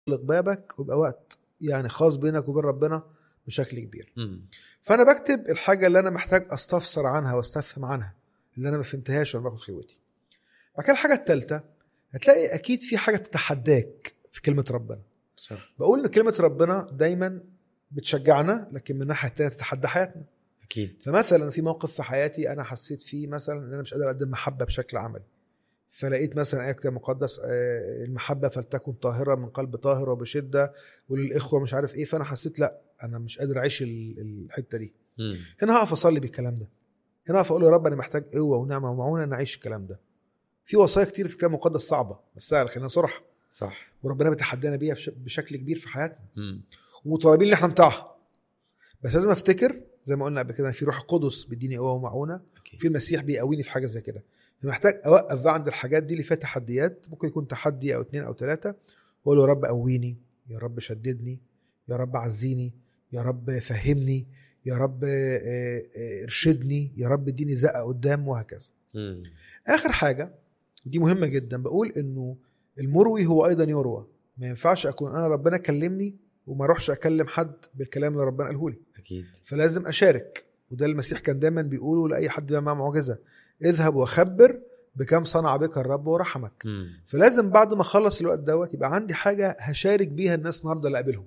اغلق بابك ويبقى وقت يعني خاص بينك وبين ربنا بشكل كبير مم. فانا بكتب الحاجه اللي انا محتاج استفسر عنها واستفهم عنها اللي انا ما فهمتهاش وانا باخد خلوتي بعد كده الحاجه الثالثه هتلاقي اكيد في حاجه بتتحداك في كلمه ربنا صح بقول ان كلمه ربنا دايما بتشجعنا لكن من الناحيه الثانيه تتحدى حياتنا اكيد فمثلا في موقف في حياتي انا حسيت فيه مثلا ان انا مش قادر اقدم محبه بشكل عملي فلقيت مثلا ايه كتاب مقدس آه، المحبه فلتكن طاهره من قلب طاهر وبشده وللاخوه مش عارف ايه فانا حسيت لا انا مش قادر اعيش ال- الحته دي مم. هنا هقف اصلي بالكلام ده هنا هقف اقول يا رب انا محتاج قوه ونعمه ومعونه ان اعيش الكلام ده في وصايا كتير في الكتاب المقدس صعبه بس سهل خلينا صراحه صح وربنا بيتحدانا بيها بش- بشكل كبير في حياتنا مم. ومطالبين ان احنا نطيعها بس لازم افتكر زي ما قلنا قبل كده إن في روح القدس بيديني قوه ومعونه اكيد في المسيح بيقويني في حاجه زي كده محتاج اوقف بقى عند الحاجات دي اللي فيها تحديات ممكن يكون تحدي او اتنين او ثلاثه واقول له يا رب قويني يا رب شددني يا رب عزيني يا رب فهمني يا رب آه، آه، ارشدني يا رب اديني زقه قدام وهكذا مم. اخر حاجه ودي مهمه جدا بقول انه المروي هو ايضا يروى ما ينفعش اكون انا ربنا كلمني وما اروحش اكلم حد بالكلام اللي ربنا قاله لي اكيد فلازم اشارك وده المسيح كان دايما بيقوله لاي حد بيعمل معاه معجزه اذهب وخبر بكم صنع بك الرب ورحمك مم. فلازم بعد ما اخلص الوقت دوت يبقى عندي حاجه هشارك بيها الناس النهارده اللي اقابلهم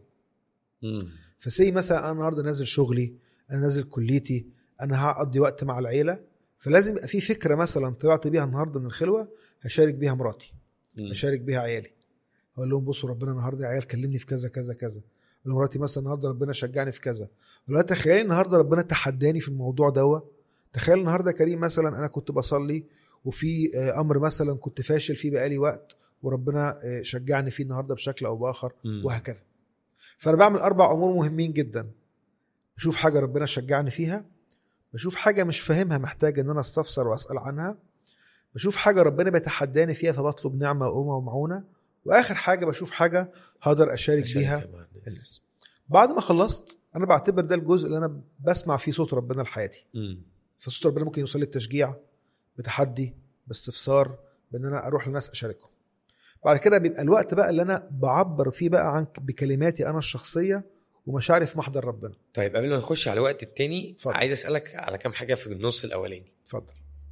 مم. فسي مثلا انا النهارده نازل شغلي انا نازل كليتي انا هقضي وقت مع العيله فلازم يبقى في فكره مثلا طلعت بيها النهارده من الخلوه هشارك بيها مراتي مم. اشارك بيها عيالي اقول لهم بصوا ربنا النهارده يا عيال كلمني في كذا كذا كذا اقول لمراتي مثلا النهارده ربنا شجعني في كذا ولا تخيل النهارده ربنا تحداني في الموضوع دوا تخيل النهارده يا كريم مثلا انا كنت بصلي وفي آه، امر مثلا كنت فاشل فيه بقالي وقت وربنا آه، شجعني فيه النهارده بشكل او باخر مم. وهكذا فانا بعمل اربع امور مهمين جدا بشوف حاجه ربنا شجعني فيها بشوف حاجه مش فاهمها محتاج ان انا استفسر واسال عنها بشوف حاجه ربنا بيتحداني فيها فبطلب نعمه وقوه ومعونه واخر حاجه بشوف حاجه هقدر اشارك أشارك بيها مع الناس. الناس بعد ما خلصت انا بعتبر ده الجزء اللي انا بسمع فيه صوت ربنا لحياتي مم. فصوت ربنا ممكن يوصل لي بتشجيع بتحدي باستفسار بان انا اروح لناس اشاركهم بعد كده بيبقى الوقت بقى اللي انا بعبر فيه بقى عن بكلماتي انا الشخصيه ومشاعري في محضر ربنا طيب قبل ما نخش على الوقت التاني اتفضل. عايز اسالك على كام حاجه في النص الاولاني اتفضل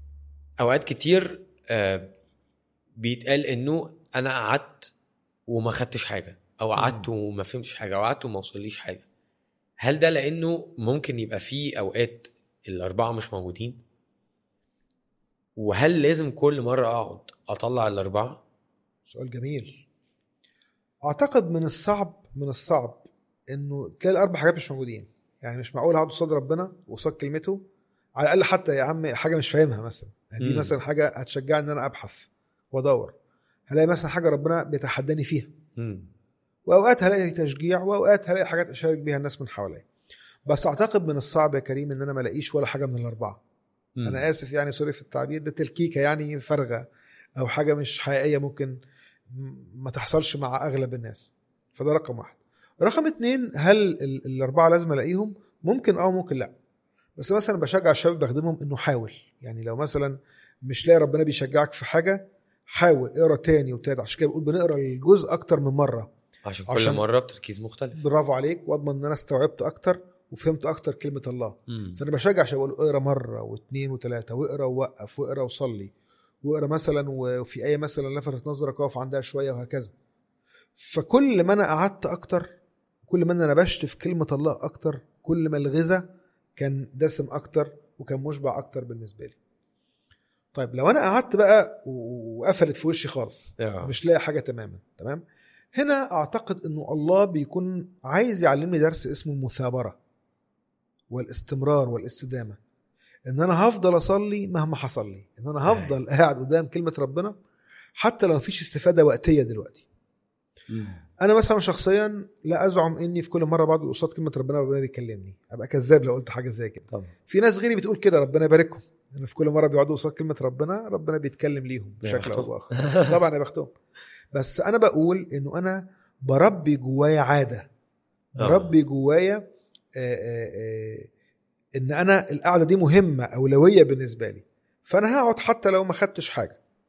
اوقات كتير آه، بيتقال انه انا قعدت وما خدتش حاجه او قعدت وما فهمتش حاجه او قعدت وما وصليش حاجه هل ده لانه ممكن يبقى في اوقات الاربعه مش موجودين وهل لازم كل مره اقعد اطلع الاربعه سؤال جميل اعتقد من الصعب من الصعب انه تلاقي الاربع حاجات مش موجودين يعني مش معقول اقعد قصاد ربنا وقصاد كلمته على الاقل حتى يا عم حاجه مش فاهمها مثلا دي مم. مثلا حاجه هتشجعني ان انا ابحث وادور هلاقي مثلا حاجه ربنا بيتحداني فيها مم. واوقات هلاقي تشجيع واوقات هلاقي حاجات اشارك بيها الناس من حواليا بس اعتقد من الصعب يا كريم ان انا ما الاقيش ولا حاجه من الاربعه مم. انا اسف يعني سوري في التعبير ده تلكيكه يعني فارغه او حاجه مش حقيقيه ممكن م- ما تحصلش مع اغلب الناس فده رقم واحد رقم اتنين هل ال- الاربعه لازم الاقيهم ممكن اه ممكن لا بس مثلا بشجع الشباب بخدمهم انه حاول يعني لو مثلا مش لاقي ربنا بيشجعك في حاجه حاول اقرا تاني وتالت عشان كده بقول بنقرا الجزء اكتر من مره عشان كل عشان- مره بتركيز مختلف برافو عليك واضمن ان انا استوعبت اكتر وفهمت اكتر كلمه الله مم. فانا بشجع عشان بقول اقرا مره واثنين وثلاثه واقرا ووقف واقرا وصلي واقرا مثلا وفي ايه مثلا لفتت نظرك اقف عندها شويه وهكذا فكل ما انا قعدت اكتر كل ما انا نبشت في كلمه الله اكتر كل ما الغذاء كان دسم اكتر وكان مشبع اكتر بالنسبه لي طيب لو انا قعدت بقى و- وقفلت في وشي خالص آه. مش لاقي حاجه تماما تمام هنا اعتقد انه الله بيكون عايز يعلمني درس اسمه المثابره والاستمرار والاستدامه ان انا هفضل اصلي مهما حصل لي ان انا هفضل قاعد قدام كلمه ربنا حتى لو مفيش استفاده وقتيه دلوقتي مم. انا مثلا شخصيا لا ازعم اني في كل مره بقعد قصاد كلمه ربنا ربنا بيكلمني ابقى كذاب لو قلت حاجه زي كده طبعا في ناس غيري بتقول كده ربنا يباركهم ان في كل مره بيقعدوا قصاد كلمه ربنا ربنا بيتكلم ليهم يا بشكل او بختهم. باخر طبعا يا بختهم بس انا بقول انه انا بربي جوايا عاده آه. بربي جوايا آه، آه، آه، ان انا القعده دي مهمه اولويه بالنسبه لي فانا هقعد حتى لو ما خدتش حاجه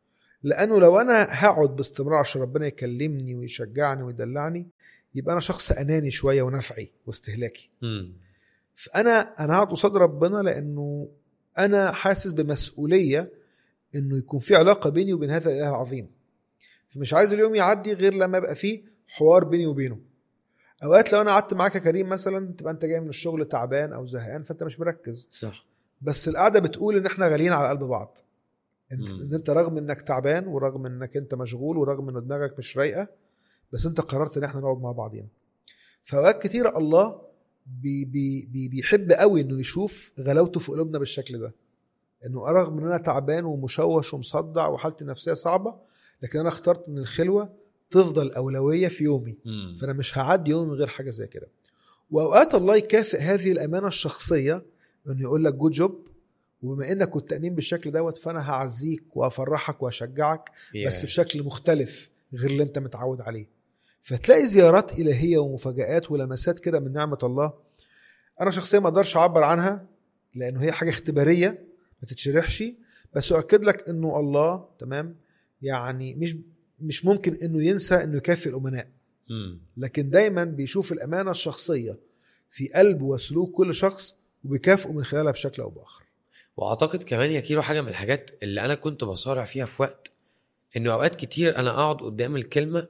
لانه لو انا هقعد باستمرار عشان ربنا يكلمني ويشجعني ويدلعني يبقى انا شخص اناني شويه ونفعي واستهلاكي مم. فانا انا هقعد قصاد ربنا لانه انا حاسس بمسؤوليه انه يكون في علاقه بيني وبين هذا الاله العظيم فمش عايز اليوم يعدي غير لما يبقى فيه حوار بيني وبينه اوقات لو انا قعدت معاك يا كريم مثلا تبقى انت جاي من الشغل تعبان او زهقان فانت مش مركز صح بس القعده بتقول ان احنا غاليين على قلب بعض انت مم. ان انت رغم انك تعبان ورغم انك انت مشغول ورغم ان دماغك مش رايقه بس انت قررت ان احنا نقعد مع بعضينا فاوقات كتيره الله بي بي بي بيحب قوي انه يشوف غلاوته في قلوبنا بالشكل ده انه رغم ان انا تعبان ومشوش ومصدع وحالتي النفسيه صعبه لكن انا اخترت ان الخلوه تفضل اولويه في يومي مم. فانا مش هعدي يوم من غير حاجه زي كده واوقات الله يكافئ هذه الامانه الشخصيه انه يقول لك جود جوب وبما انك كنت امين بالشكل دوت فانا هعزيك وافرحك واشجعك بس Yeah. بشكل مختلف غير اللي انت متعود عليه فتلاقي زيارات الهيه ومفاجات ولمسات كده من نعمه الله انا شخصيا ما اقدرش اعبر عنها لانه هي حاجه اختباريه ما تتشرحش بس اؤكد لك انه الله تمام يعني مش مش ممكن انه ينسى انه يكافئ الامناء مم. لكن دايما بيشوف الامانه الشخصيه في قلب وسلوك كل شخص وبيكافئه من خلالها بشكل او باخر واعتقد كمان يا كيلو حاجه من الحاجات اللي انا كنت بصارع فيها في وقت انه اوقات كتير انا اقعد قدام الكلمه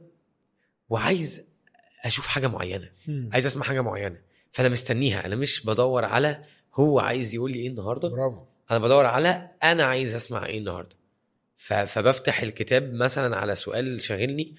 وعايز اشوف حاجه معينه عايز اسمع حاجه معينه فانا مستنيها انا مش بدور على هو عايز يقول لي ايه النهارده برافو انا بدور على انا عايز اسمع ايه النهارده ف- فبفتح الكتاب مثلا على سؤال شاغلني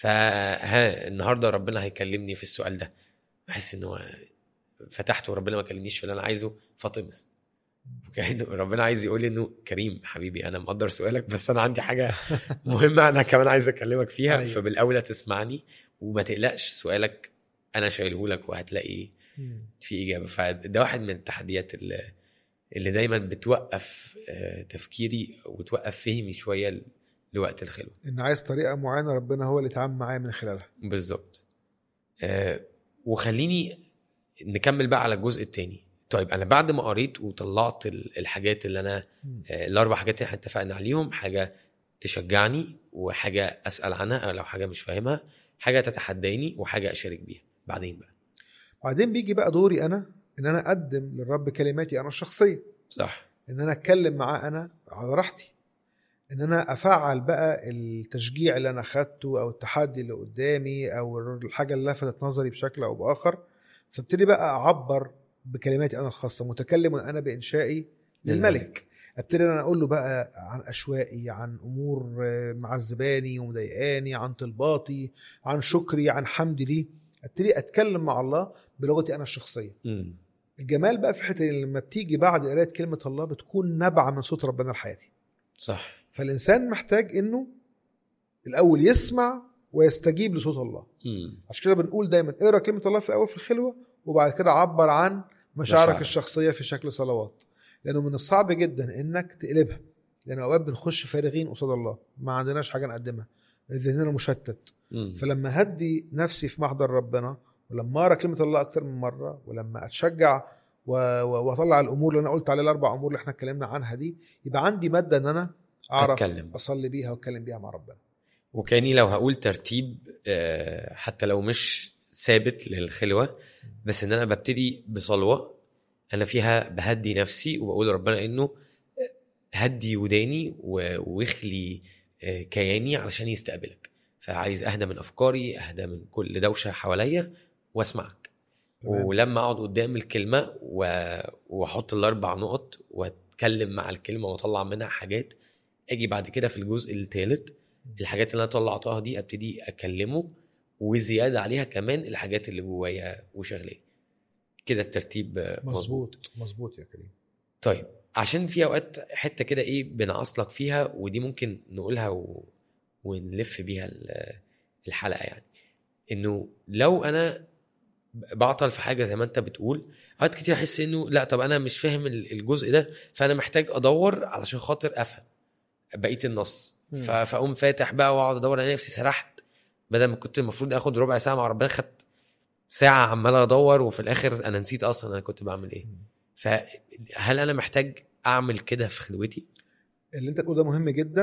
فها النهارده ربنا هيكلمني في السؤال ده بحس ان هو فتحته وربنا ما كلمنيش في اللي انا عايزه فطمس كأنه ربنا عايز يقول لي انه كريم حبيبي انا مقدر سؤالك بس انا عندي حاجه مهمه انا كمان عايز اكلمك فيها أيوة. فبالاولى تسمعني وما تقلقش سؤالك انا شايله لك وهتلاقي في اجابه فده واحد من التحديات اللي, اللي دايما بتوقف آه، تفكيري وتوقف فهمي شويه ل- لوقت الخلوه ان عايز طريقه معينه ربنا هو اللي يتعامل معايا من خلالها بالظبط آه، وخليني نكمل بقى على الجزء التاني طيب انا بعد ما قريت وطلعت ال- الحاجات اللي انا آه، الاربع حاجات اللي احنا اتفقنا عليهم حاجه تشجعني وحاجه اسال عنها او لو حاجه مش فاهمها حاجه تتحداني وحاجه اشارك بيها بعدين بقى بعدين بيجي بقى دوري انا ان انا اقدم للرب كلماتي انا الشخصيه صح ان انا اتكلم معاه انا على راحتي ان انا افعل بقى التشجيع اللي انا اخدته او التحدي اللي قدامي او الحاجه اللي لفتت نظري بشكل او باخر فابتدي بقى اعبر بكلماتي انا الخاصه متكلم انا بانشائي للملك ابتدي انا اقول له بقى عن اشوائي عن امور آه، معذباني ومضايقاني عن طلباتي عن شكري عن حمدي ليه ابتدي اتكلم مع الله بلغتي انا الشخصيه مم. الجمال بقى في حته إن لما بتيجي بعد قرايه كلمه الله بتكون نابعه من صوت ربنا لحياتي صح فالانسان محتاج انه الاول يسمع ويستجيب لصوت الله مم. عشان كده بنقول دايما اقرا كلمه الله في الاول في الخلوه وبعد كده عبر عن مشاعرك مشاعرك. الشخصيه في شكل صلوات لانه من الصعب جدا انك تقلبها لان اوقات بنخش فارغين قصاد الله ما عندناش حاجه نقدمها ذهننا مشتت مم. فلما هدي نفسي في محضر ربنا ولما اقرا كلمه الله اكتر من مره ولما اتشجع و- و- واطلع الامور اللي انا قلت عليها الاربع امور اللي احنا اتكلمنا عنها دي يبقى عندي ماده ان انا اعرف أتكلم. اصلي بيها واتكلم بيها مع ربنا وكاني لو هقول ترتيب آه، حتى لو مش ثابت للخلوه بس ان انا ببتدي بصلوه انا فيها بهدي نفسي وبقول لربنا انه هدي وداني و- واخلي آه، كياني علشان يستقبلك فعايز اهدى من افكاري اهدى من كل دوشه حواليا واسمعك تمام. ولما اقعد قدام الكلمه و- واحط الاربع نقط واتكلم مع الكلمه واطلع منها حاجات اجي بعد كده في الجزء الثالث الحاجات اللي انا طلعتها دي ابتدي اكلمه وزياده عليها كمان الحاجات اللي جوايا وشغلاني كده الترتيب آه، مظبوط مظبوط يا كريم طيب عشان في اوقات حته كده ايه بنعصلك فيها ودي ممكن نقولها و... ونلف بيها ال- الحلقه يعني انه لو انا بعطل في حاجه زي ما انت بتقول اوقات كتير احس انه لا طب انا مش فاهم ال- الجزء ده فانا محتاج ادور علشان خاطر افهم بقيه النص مم. ف- فاقوم فاتح بقى واقعد ادور على نفسي سرحت بدل ما كنت المفروض اخد ربع ساعه مع ربنا خدت ساعه عمال ادور وفي الاخر انا نسيت اصلا انا كنت بعمل ايه مم. فهل انا محتاج اعمل كده في خلوتي اللي انت تقول ده مهم جدا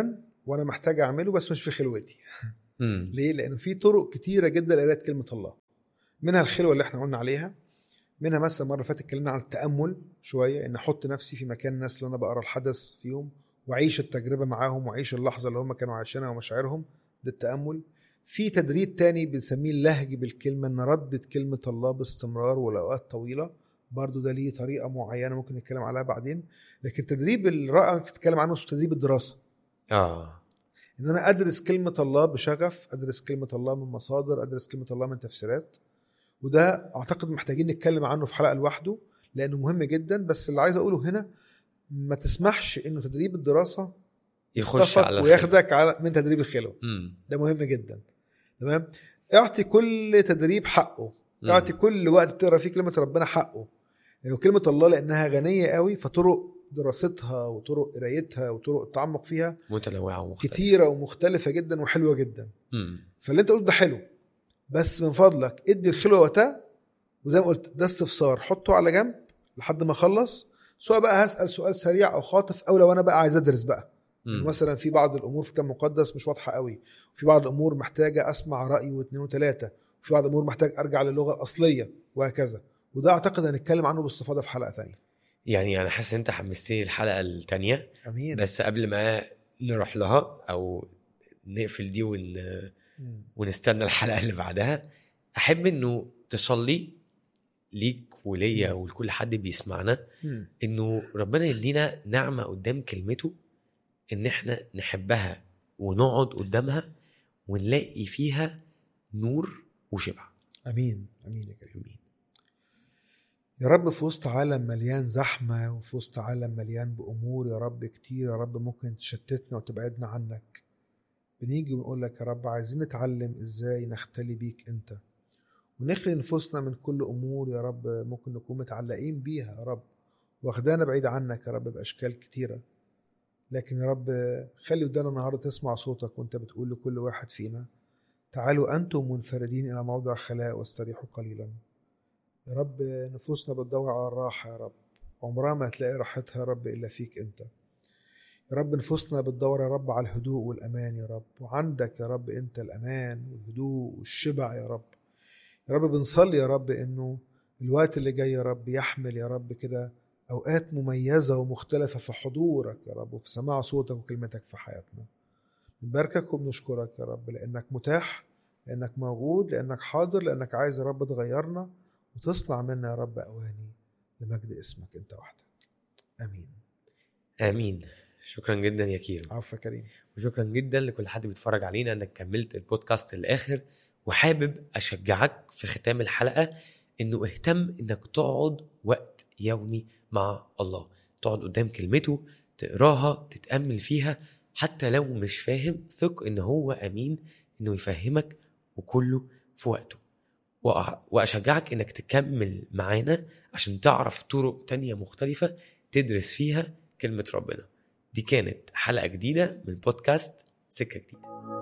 وانا محتاج اعمله بس مش في خلوتي مم. ليه لانه في طرق كتيره جدا لقراءه كلمه الله منها الخلوه اللي احنا قلنا عليها منها مثلا مره فاتت اتكلمنا عن التامل شويه ان احط نفسي في مكان الناس اللي انا بقرا الحدث فيهم واعيش التجربه معاهم واعيش اللحظه اللي هم كانوا عايشينها ومشاعرهم ده التامل في تدريب تاني بنسميه اللهج بالكلمه ان ردد كلمه الله باستمرار ولاوقات طويله برضو ده ليه طريقه معينه ممكن نتكلم عليها بعدين لكن التدريب الرائع اللي بتتكلم عنه اسمه تدريب الدراسه اه ان انا ادرس كلمه الله بشغف ادرس كلمه الله من مصادر ادرس كلمه الله من تفسيرات وده اعتقد محتاجين نتكلم عنه في حلقه لوحده لانه مهم جدا بس اللي عايز اقوله هنا ما تسمحش انه تدريب الدراسه يخش يخطفك على وياخدك على من تدريب الخلوه امم ده مهم جدا تمام اعطي كل تدريب حقه مم. اعطي كل وقت بتقرا فيه كلمه ربنا حقه لانه كلمه الله لانها غنيه قوي فطرق دراستها وطرق قرايتها وطرق التعمق فيها متنوعه ومختلفه كتيره ومختلفه جدا وحلوه جدا امم فاللي انت قلته ده حلو بس من فضلك ادي الخلوه وقتها وزي ما قلت ده استفسار حطه على جنب لحد ما اخلص سواء بقى هسال سؤال سريع او خاطف او لو انا بقى عايز ادرس بقى يعني مثلا في بعض الامور في الكتاب المقدس مش واضحه قوي وفي بعض الامور محتاجه اسمع راي واثنين وثلاثه وفي بعض الامور محتاج ارجع للغه الاصليه وهكذا وده اعتقد هنتكلم عنه باستفاضه في حلقه ثانيه يعني انا حاسس ان انت حمستني الحلقه الثانيه امين بس قبل ما نروح لها او نقفل دي ون... مم. ونستنى الحلقه اللي بعدها احب انه تصلي ليك وليا ولكل حد بيسمعنا مم. انه ربنا يدينا نعمه قدام كلمته ان احنا نحبها ونقعد قدامها ونلاقي فيها نور وشبع امين امين يا كريم امين يا رب في وسط عالم مليان زحمة وفي وسط عالم مليان بأمور يا رب كتير يا رب ممكن تشتتنا وتبعدنا عنك بنيجي ونقول لك يا رب عايزين نتعلم ازاي نختلي بيك انت ونخلي نفوسنا من كل أمور يا رب ممكن نكون متعلقين بيها يا رب واخدانا بعيد عنك يا رب بأشكال كتيرة لكن يا رب خلي ودانا النهاردة تسمع صوتك وانت بتقول لكل واحد فينا تعالوا أنتم منفردين إلى موضع خلاء واستريحوا قليلاً يا رب نفوسنا بتدور على الراحة يا رب عمرها ما هتلاقي راحتها يا رب إلا فيك أنت يا رب نفوسنا بتدور يا رب على الهدوء والأمان يا رب وعندك يا رب أنت الأمان والهدوء والشبع يا رب يا رب بنصلي يا رب إنه الوقت اللي جاي يا رب يحمل يا رب كده أوقات مميزة ومختلفة في حضورك يا رب وفي سماع صوتك وكلمتك في حياتنا نباركك وبنشكرك يا رب لأنك متاح لأنك موجود لأنك حاضر لأنك عايز يا رب تغيرنا وتصنع منا يا رب أواني لمجد اسمك أنت وحدك آمين امين شكرا جدا يا كيرو عفوا يا كريم وشكرا جدا لكل حد بيتفرج علينا انك كملت البودكاست للاخر وحابب اشجعك في ختام الحلقه انه اهتم انك تقعد وقت يومي مع الله تقعد قدام كلمته تقراها تتامل فيها حتى لو مش فاهم ثق ان هو امين انه يفهمك وكله في وقته وأ- واشجعك انك تكمل معانا عشان تعرف طرق تانية مختلفة تدرس فيها كلمة ربنا دي كانت حلقة جديدة من بودكاست سكة جديدة